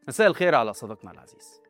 مساء الخير على صديقنا العزيز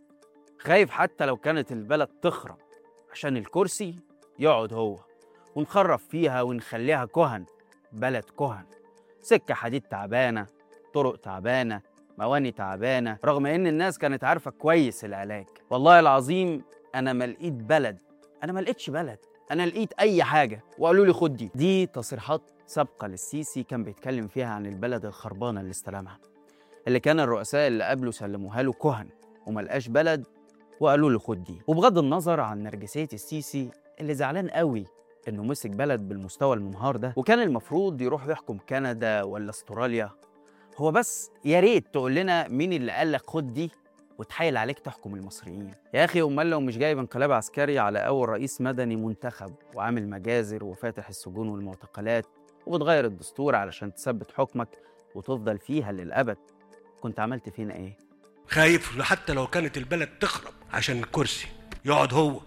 خايف حتى لو كانت البلد تخرب عشان الكرسي يقعد هو ونخرب فيها ونخليها كهن بلد كهن سكة حديد تعبانة طرق تعبانة مواني تعبانة رغم إن الناس كانت عارفة كويس العلاج والله العظيم أنا ما لقيت بلد أنا ما لقيتش بلد أنا لقيت أي حاجة وقالوا لي خد دي دي تصريحات سابقة للسيسي كان بيتكلم فيها عن البلد الخربانة اللي استلمها اللي كان الرؤساء اللي قبله سلموها له كهن وملقاش بلد وقالوا له خد دي وبغض النظر عن نرجسية السيسي اللي زعلان قوي انه مسك بلد بالمستوى المنهار ده وكان المفروض يروح يحكم كندا ولا استراليا هو بس يا ريت تقول لنا مين اللي قال لك خد دي وتحايل عليك تحكم المصريين يا اخي امال لو مش جايب انقلاب عسكري على اول رئيس مدني منتخب وعامل مجازر وفاتح السجون والمعتقلات وبتغير الدستور علشان تثبت حكمك وتفضل فيها للابد كنت عملت فينا ايه خايف حتى لو كانت البلد تخرب عشان الكرسي يقعد هو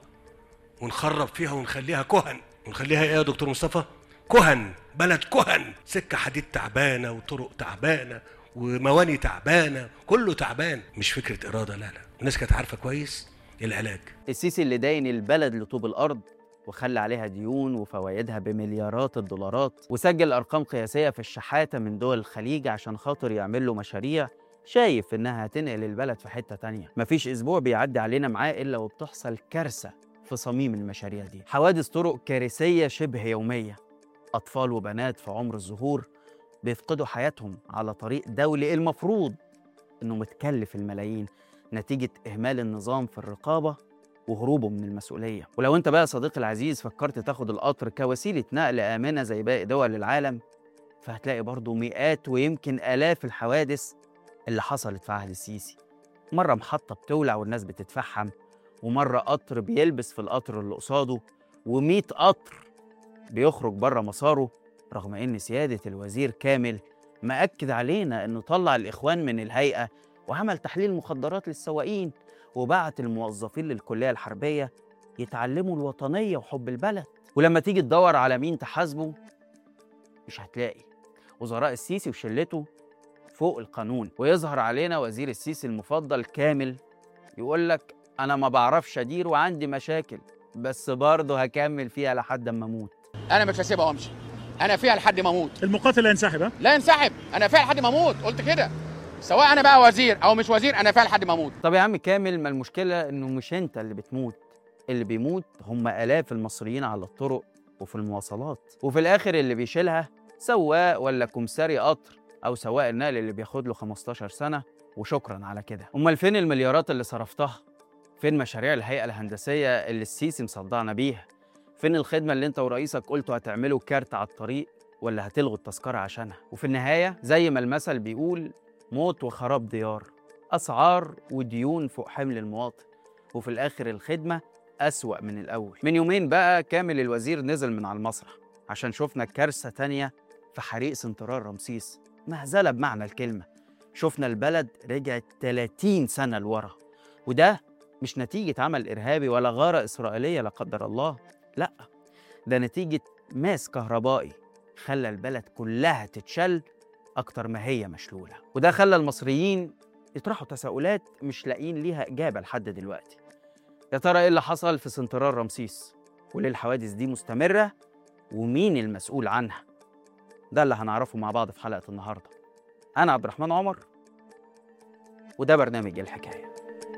ونخرب فيها ونخليها كهن ونخليها ايه يا دكتور مصطفى كهن بلد كهن سكة حديد تعبانة وطرق تعبانة ومواني تعبانة كله تعبان مش فكرة إرادة لا لا الناس كانت عارفة كويس العلاج السيسي اللي داين البلد لطوب الارض وخلى عليها ديون وفوائدها بمليارات الدولارات وسجل ارقام قياسيه في الشحاته من دول الخليج عشان خاطر يعمل له مشاريع شايف انها هتنقل البلد في حته تانية مفيش اسبوع بيعدي علينا معاه الا وبتحصل كارثه في صميم المشاريع دي حوادث طرق كارثيه شبه يوميه اطفال وبنات في عمر الظهور بيفقدوا حياتهم على طريق دولي المفروض انه متكلف الملايين نتيجه اهمال النظام في الرقابه وهروبه من المسؤوليه ولو انت بقى صديقي العزيز فكرت تاخد القطر كوسيله نقل امنه زي باقي دول العالم فهتلاقي برضه مئات ويمكن الاف الحوادث اللي حصلت في عهد السيسي مره محطه بتولع والناس بتتفحم ومره قطر بيلبس في القطر اللي قصاده و100 قطر بيخرج بره مساره رغم ان سياده الوزير كامل مأكد علينا انه طلع الاخوان من الهيئه وعمل تحليل مخدرات للسواقين وبعت الموظفين للكليه الحربيه يتعلموا الوطنيه وحب البلد ولما تيجي تدور على مين تحاسبه مش هتلاقي وزراء السيسي وشلته فوق القانون ويظهر علينا وزير السيسي المفضل كامل يقول لك انا ما بعرفش ادير وعندي مشاكل بس برضه هكمل فيها لحد اما اموت انا مش هسيبها وامشي انا فيها لحد ما اموت المقاتل هينسحب ها لا ينسحب انا فيها لحد ما اموت قلت كده سواء انا بقى وزير او مش وزير انا فيها لحد ما اموت طب يا عم كامل ما المشكله انه مش انت اللي بتموت اللي بيموت هم الاف المصريين على الطرق وفي المواصلات وفي الاخر اللي بيشيلها سواق ولا كمساري قطر او سواق النقل اللي بياخد له 15 سنه وشكرا على كده امال فين المليارات اللي صرفتها فين مشاريع الهيئه الهندسيه اللي السيسي مصدعنا بيها فين الخدمه اللي انت ورئيسك قلتوا هتعملوا كارت على الطريق ولا هتلغوا التذكره عشانها وفي النهايه زي ما المثل بيقول موت وخراب ديار اسعار وديون فوق حمل المواطن وفي الاخر الخدمه اسوا من الاول من يومين بقى كامل الوزير نزل من على المسرح عشان شفنا كارثه تانية في حريق سنترال رمسيس مهزله بمعنى الكلمه شفنا البلد رجعت 30 سنه لورا وده مش نتيجه عمل ارهابي ولا غاره اسرائيليه لا قدر الله لا ده نتيجه ماس كهربائي خلى البلد كلها تتشل اكتر ما هي مشلوله وده خلى المصريين يطرحوا تساؤلات مش لاقيين ليها اجابه لحد دلوقتي يا ترى ايه اللي حصل في سنترال رمسيس وليه الحوادث دي مستمره ومين المسؤول عنها ده اللي هنعرفه مع بعض في حلقه النهارده انا عبد الرحمن عمر وده برنامج الحكايه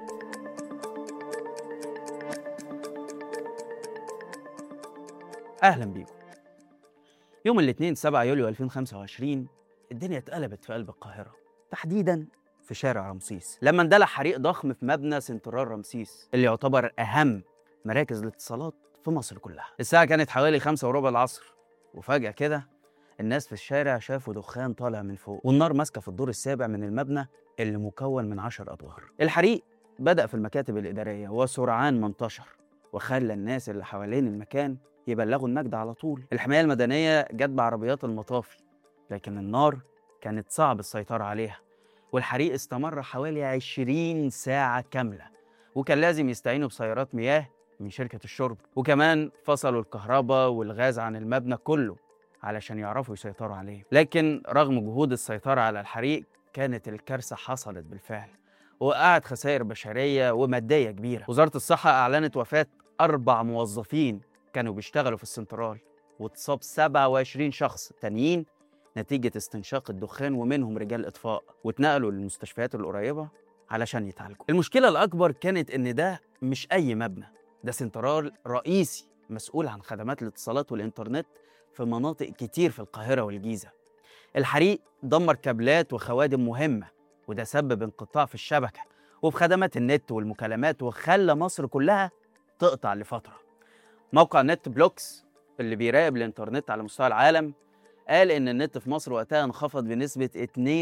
اهلا بيكم يوم الاثنين 7 يوليو 2025 الدنيا اتقلبت في قلب القاهره تحديدا في شارع رمسيس لما اندلع حريق ضخم في مبنى سنترال رمسيس اللي يعتبر اهم مراكز الاتصالات في مصر كلها الساعه كانت حوالي خمسة وربع العصر وفجاه كده الناس في الشارع شافوا دخان طالع من فوق والنار ماسكه في الدور السابع من المبنى اللي مكون من عشر ادوار الحريق بدأ في المكاتب الإدارية وسرعان ما انتشر وخلى الناس اللي حوالين المكان يبلغوا النجدة على طول الحماية المدنية جت بعربيات المطافي لكن النار كانت صعب السيطرة عليها والحريق استمر حوالي 20 ساعة كاملة وكان لازم يستعينوا بسيارات مياه من شركة الشرب وكمان فصلوا الكهرباء والغاز عن المبنى كله علشان يعرفوا يسيطروا عليه لكن رغم جهود السيطرة على الحريق كانت الكارثة حصلت بالفعل وقعت خسائر بشرية ومادية كبيرة وزارة الصحة أعلنت وفاة أربع موظفين كانوا بيشتغلوا في السنترال واتصاب 27 شخص تانيين نتيجة استنشاق الدخان ومنهم رجال إطفاء واتنقلوا للمستشفيات القريبة علشان يتعالجوا المشكلة الأكبر كانت إن ده مش أي مبنى ده سنترال رئيسي مسؤول عن خدمات الاتصالات والإنترنت في مناطق كتير في القاهرة والجيزة الحريق دمر كابلات وخوادم مهمة وده سبب انقطاع في الشبكة وفي خدمات النت والمكالمات وخلى مصر كلها تقطع لفترة موقع نت بلوكس اللي بيراقب الإنترنت على مستوى العالم قال إن النت في مصر وقتها انخفض بنسبة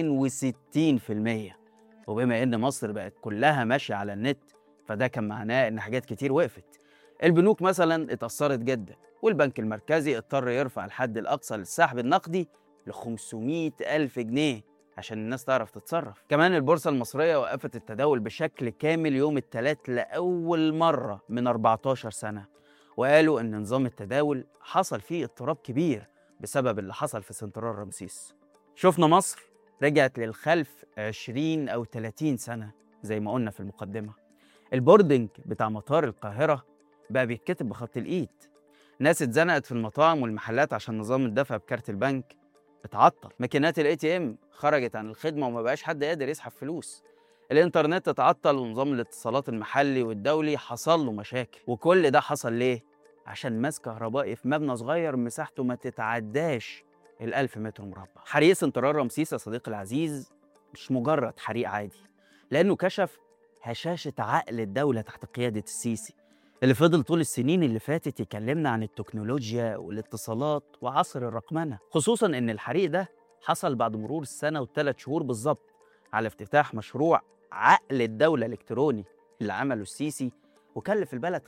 62% وبما إن مصر بقت كلها ماشية على النت فده كان معناه إن حاجات كتير وقفت البنوك مثلا اتأثرت جدا والبنك المركزي اضطر يرفع الحد الأقصى للسحب النقدي ل 500 ألف جنيه عشان الناس تعرف تتصرف كمان البورصة المصرية وقفت التداول بشكل كامل يوم الثلاث لأول مرة من 14 سنة وقالوا إن نظام التداول حصل فيه اضطراب كبير بسبب اللي حصل في سنترال رمسيس شفنا مصر رجعت للخلف 20 أو 30 سنة زي ما قلنا في المقدمة البوردنج بتاع مطار القاهرة بقى بيتكتب بخط الإيد ناس اتزنقت في المطاعم والمحلات عشان نظام الدفع بكارت البنك اتعطل ماكينات الاي تي ام خرجت عن الخدمه وما بقاش حد قادر يسحب فلوس الانترنت اتعطل ونظام الاتصالات المحلي والدولي حصل له مشاكل وكل ده حصل ليه عشان ماس كهربائي في مبنى صغير مساحته ما تتعداش الألف متر مربع حريق سنترال رمسيس يا صديقي العزيز مش مجرد حريق عادي لأنه كشف هشاشة عقل الدولة تحت قيادة السيسي اللي فضل طول السنين اللي فاتت يكلمنا عن التكنولوجيا والاتصالات وعصر الرقمنة خصوصا ان الحريق ده حصل بعد مرور السنة وثلاث شهور بالظبط على افتتاح مشروع عقل الدولة الإلكتروني اللي عمله السيسي وكلف البلد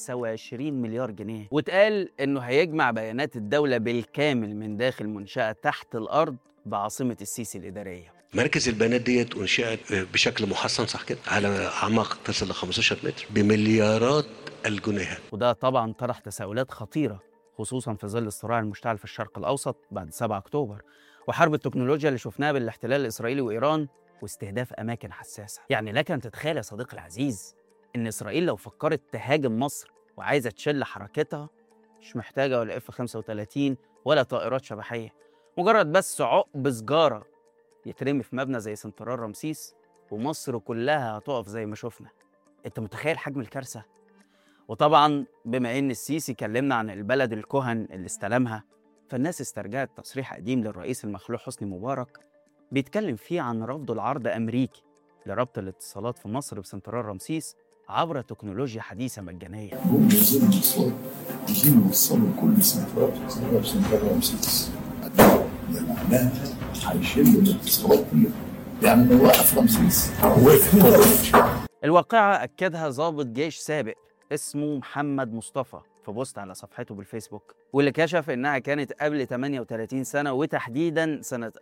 25 مليار جنيه واتقال انه هيجمع بيانات الدولة بالكامل من داخل منشأة تحت الأرض بعاصمة السيسي الإدارية مركز البيانات ديت انشئت بشكل محصن صح كده على اعماق تصل ل 15 متر بمليارات الجنيهات وده طبعا طرح تساؤلات خطيرة خصوصا في ظل الصراع المشتعل في الشرق الأوسط بعد 7 أكتوبر وحرب التكنولوجيا اللي شفناها بين الاحتلال الإسرائيلي وإيران واستهداف أماكن حساسة يعني لك أن تتخيل يا صديقي العزيز إن إسرائيل لو فكرت تهاجم مصر وعايزة تشل حركتها مش محتاجة ولا اف 35 ولا طائرات شبحية مجرد بس عقب سجارة يترمي في مبنى زي سنترال رمسيس ومصر كلها هتقف زي ما شفنا انت متخيل حجم الكارثة؟ وطبعا بما ان السيسي كلمنا عن البلد الكهن اللي استلمها فالناس استرجعت تصريح قديم للرئيس المخلوع حسني مبارك بيتكلم فيه عن رفض العرض امريكي لربط الاتصالات في مصر بسنترال رمسيس عبر تكنولوجيا حديثه مجانيه هم عايزين الاتصال عايزين يوصلوا كل سنترات القاهره بسنترال رمسيس ده معناها هيشل الاتصالات كلها يعني لو وقف رمسيس وقف الواقعة أكدها ضابط جيش سابق اسمه محمد مصطفى في بوست على صفحته بالفيسبوك واللي كشف إنها كانت قبل 38 سنة وتحديدا سنة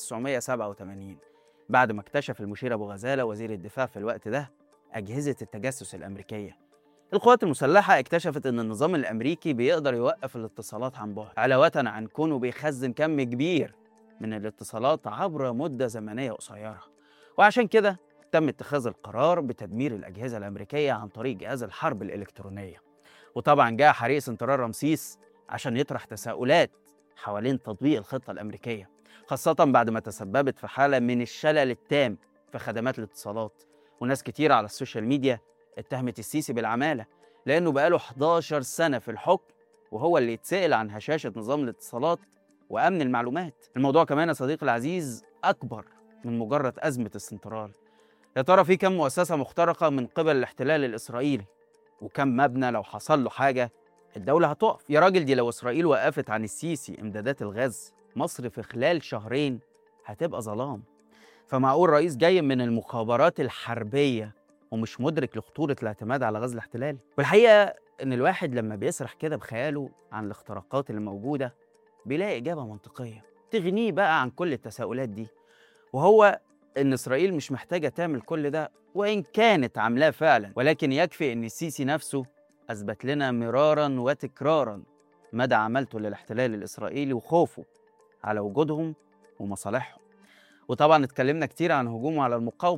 1987 بعد ما اكتشف المشير أبو غزالة وزير الدفاع في الوقت ده أجهزة التجسس الأمريكية القوات المسلحة اكتشفت إن النظام الأمريكي بيقدر يوقف الاتصالات عن بعد علاوة عن كونه بيخزن كم كبير من الاتصالات عبر مدة زمنية قصيرة وعشان كده تم اتخاذ القرار بتدمير الأجهزة الأمريكية عن طريق جهاز الحرب الإلكترونية وطبعا جاء حريق سنترال رمسيس عشان يطرح تساؤلات حوالين تطبيق الخطة الأمريكية خاصة بعد ما تسببت في حالة من الشلل التام في خدمات الاتصالات وناس كتير على السوشيال ميديا اتهمت السيسي بالعمالة لأنه بقاله 11 سنة في الحكم وهو اللي يتسأل عن هشاشة نظام الاتصالات وأمن المعلومات الموضوع كمان يا صديقي العزيز أكبر من مجرد أزمة السنترال يا ترى في كم مؤسسة مخترقة من قبل الاحتلال الإسرائيلي وكم مبنى لو حصل له حاجة الدولة هتقف يا راجل دي لو إسرائيل وقفت عن السيسي إمدادات الغاز مصر في خلال شهرين هتبقى ظلام فمعقول رئيس جاي من المخابرات الحربية ومش مدرك لخطورة الاعتماد على غاز الاحتلال والحقيقة إن الواحد لما بيسرح كده بخياله عن الاختراقات اللي موجودة بيلاقي إجابة منطقية تغنيه بقى عن كل التساؤلات دي وهو إن إسرائيل مش محتاجة تعمل كل ده وإن كانت عاملاه فعلا ولكن يكفي إن السيسي نفسه أثبت لنا مرارا وتكرارا مدى عملته للاحتلال الإسرائيلي وخوفه على وجودهم ومصالحهم وطبعا اتكلمنا كتير عن هجومه على المقاومة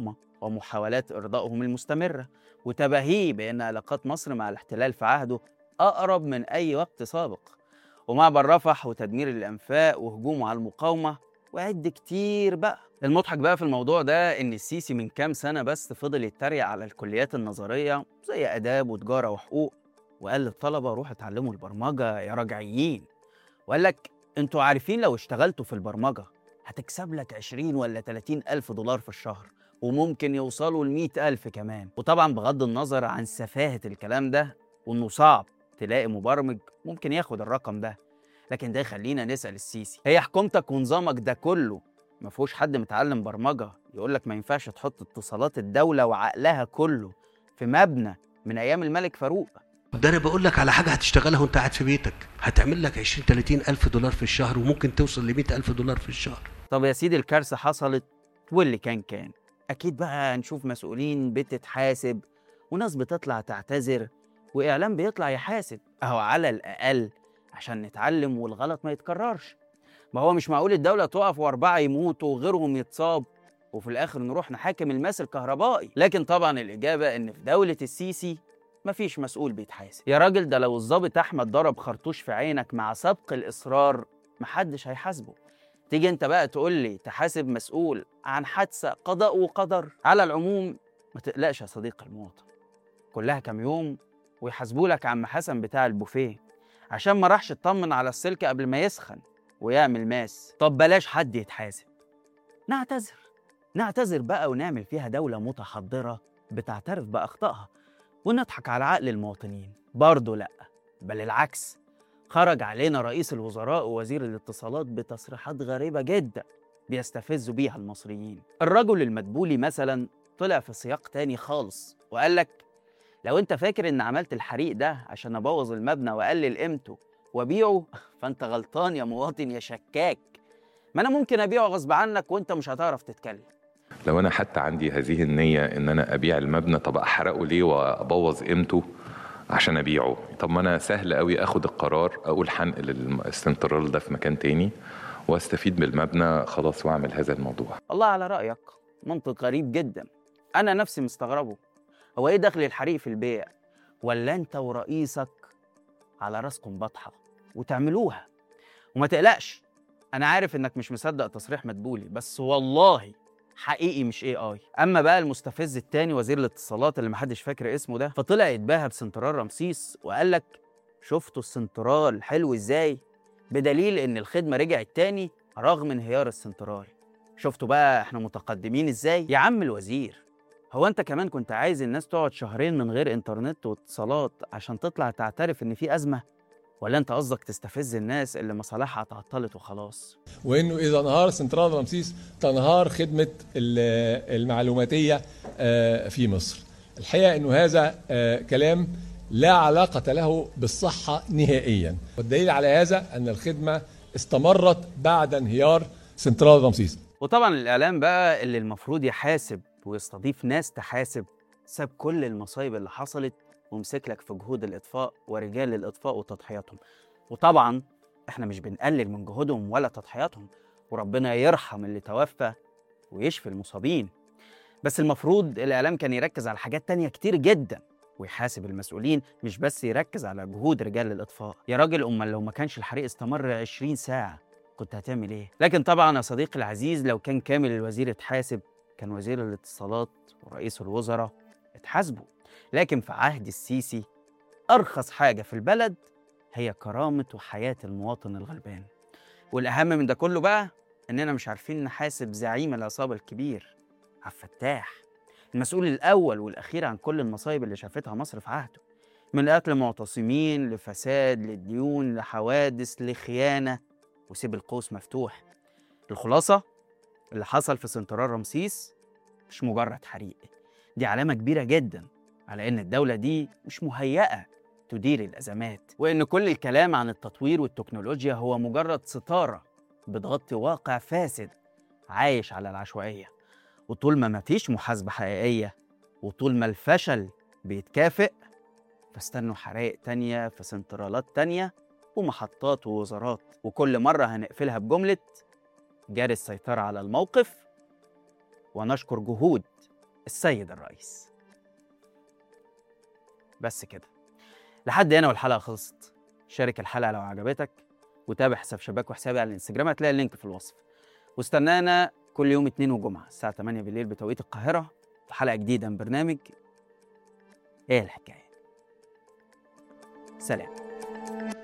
ومحاولات إرضائهم المستمرة وتباهيه بأن علاقات مصر مع الاحتلال في عهده أقرب من أي وقت سابق ومعبر رفح وتدمير الأنفاق وهجومه على المقاومة وعد كتير بقى المضحك بقى في الموضوع ده إن السيسي من كام سنة بس فضل يتريق على الكليات النظرية زي آداب وتجارة وحقوق وقال للطلبة روحوا اتعلموا البرمجة يا راجعيين وقال لك انتوا عارفين لو اشتغلتوا في البرمجة هتكسب لك 20 ولا 30 ألف دولار في الشهر وممكن يوصلوا ل 100 ألف كمان وطبعا بغض النظر عن سفاهة الكلام ده وإنه صعب تلاقي مبرمج ممكن ياخد الرقم ده لكن ده يخلينا نسأل السيسي هي حكومتك ونظامك ده كله ما فيهوش حد متعلم برمجة يقول لك ما ينفعش تحط اتصالات الدولة وعقلها كله في مبنى من أيام الملك فاروق ده انا بقول لك على حاجه هتشتغلها وانت قاعد في بيتك هتعمل لك 20 30 الف دولار في الشهر وممكن توصل ل 100 الف دولار في الشهر طب يا سيدي الكارثة حصلت واللي كان كان أكيد بقى هنشوف مسؤولين بتتحاسب وناس بتطلع تعتذر وإعلام بيطلع يحاسب أهو على الأقل عشان نتعلم والغلط ما يتكررش ما هو مش معقول الدولة تقف وأربعة يموتوا وغيرهم يتصاب وفي الآخر نروح نحاكم الماس الكهربائي لكن طبعا الإجابة إن في دولة السيسي مفيش مسؤول بيتحاسب يا راجل ده لو الضابط أحمد ضرب خرطوش في عينك مع سبق الإصرار محدش هيحاسبه تيجي انت بقى تقول لي تحاسب مسؤول عن حادثه قضاء وقدر على العموم ما تقلقش يا صديقي المواطن كلها كام يوم ويحاسبوا لك عم حسن بتاع البوفيه عشان ما راحش يطمن على السلك قبل ما يسخن ويعمل ماس طب بلاش حد يتحاسب نعتذر نعتذر بقى ونعمل فيها دولة متحضرة بتعترف بأخطائها ونضحك على عقل المواطنين برضه لأ بل العكس خرج علينا رئيس الوزراء ووزير الاتصالات بتصريحات غريبة جدا بيستفزوا بيها المصريين الرجل المدبولي مثلا طلع في سياق تاني خالص وقال لك لو انت فاكر ان عملت الحريق ده عشان ابوظ المبنى واقلل قيمته وابيعه فانت غلطان يا مواطن يا شكاك ما انا ممكن ابيعه غصب عنك وانت مش هتعرف تتكلم لو انا حتى عندي هذه النيه ان انا ابيع المبنى طب احرقه ليه وابوظ قيمته عشان ابيعه طب ما انا سهل قوي اخد القرار اقول هنقل السنترال ده في مكان تاني واستفيد بالمبنى خلاص واعمل هذا الموضوع الله على رايك منطق غريب جدا انا نفسي مستغربه هو ايه دخل الحريق في البيع ولا انت ورئيسك على راسكم بطحه وتعملوها وما تقلقش انا عارف انك مش مصدق تصريح مدبولي بس والله حقيقي مش اي اي اما بقى المستفز التاني وزير الاتصالات اللي محدش فاكر اسمه ده فطلع يتباهى بسنترال رمسيس وقال لك شفتوا السنترال حلو ازاي بدليل ان الخدمه رجعت تاني رغم انهيار السنترال شفتوا بقى احنا متقدمين ازاي يا عم الوزير هو انت كمان كنت عايز الناس تقعد شهرين من غير انترنت واتصالات عشان تطلع تعترف ان في ازمه ولا انت قصدك تستفز الناس اللي مصالحها اتعطلت وخلاص وانه اذا انهار سنترال رمسيس تنهار خدمه ال- المعلوماتيه آه، في مصر. الحقيقه انه هذا آه، كلام لا علاقه له بالصحه نهائيا، والدليل على هذا ان الخدمه استمرت بعد انهيار سنترال رمسيس. وطبعا الاعلام بقى اللي المفروض يحاسب ويستضيف ناس تحاسب ساب كل المصايب اللي حصلت ومسك لك في جهود الاطفاء ورجال الاطفاء وتضحياتهم وطبعا احنا مش بنقلل من جهودهم ولا تضحياتهم وربنا يرحم اللي توفى ويشفي المصابين بس المفروض الاعلام كان يركز على حاجات تانية كتير جدا ويحاسب المسؤولين مش بس يركز على جهود رجال الاطفاء يا راجل امال لو ما كانش الحريق استمر 20 ساعه كنت هتعمل ايه لكن طبعا يا صديقي العزيز لو كان كامل الوزير اتحاسب كان وزير الاتصالات ورئيس الوزراء اتحاسبوا لكن في عهد السيسي ارخص حاجه في البلد هي كرامه وحياه المواطن الغلبان والاهم من ده كله بقى اننا مش عارفين نحاسب زعيم العصابه الكبير عبد الفتاح المسؤول الاول والاخير عن كل المصايب اللي شافتها مصر في عهده من قتل معتصمين لفساد لديون لحوادث لخيانه وسيب القوس مفتوح الخلاصه اللي حصل في سنترال رمسيس مش مجرد حريق دي علامه كبيره جدا على ان الدوله دي مش مهيئه تدير الازمات وان كل الكلام عن التطوير والتكنولوجيا هو مجرد ستاره بتغطي واقع فاسد عايش على العشوائيه وطول ما مفيش محاسبه حقيقيه وطول ما الفشل بيتكافئ فاستنوا حرائق تانية في سنترالات تانية ومحطات ووزارات وكل مرة هنقفلها بجملة جاري السيطرة على الموقف ونشكر جهود السيد الرئيس بس كده لحد هنا والحلقة خلصت شارك الحلقة لو عجبتك وتابع حساب شباك وحسابي على الانستجرام هتلاقي اللينك في الوصف واستنانا كل يوم اثنين وجمعة الساعة 8 بالليل بتوقيت القاهرة في حلقة جديدة من برنامج ايه الحكاية سلام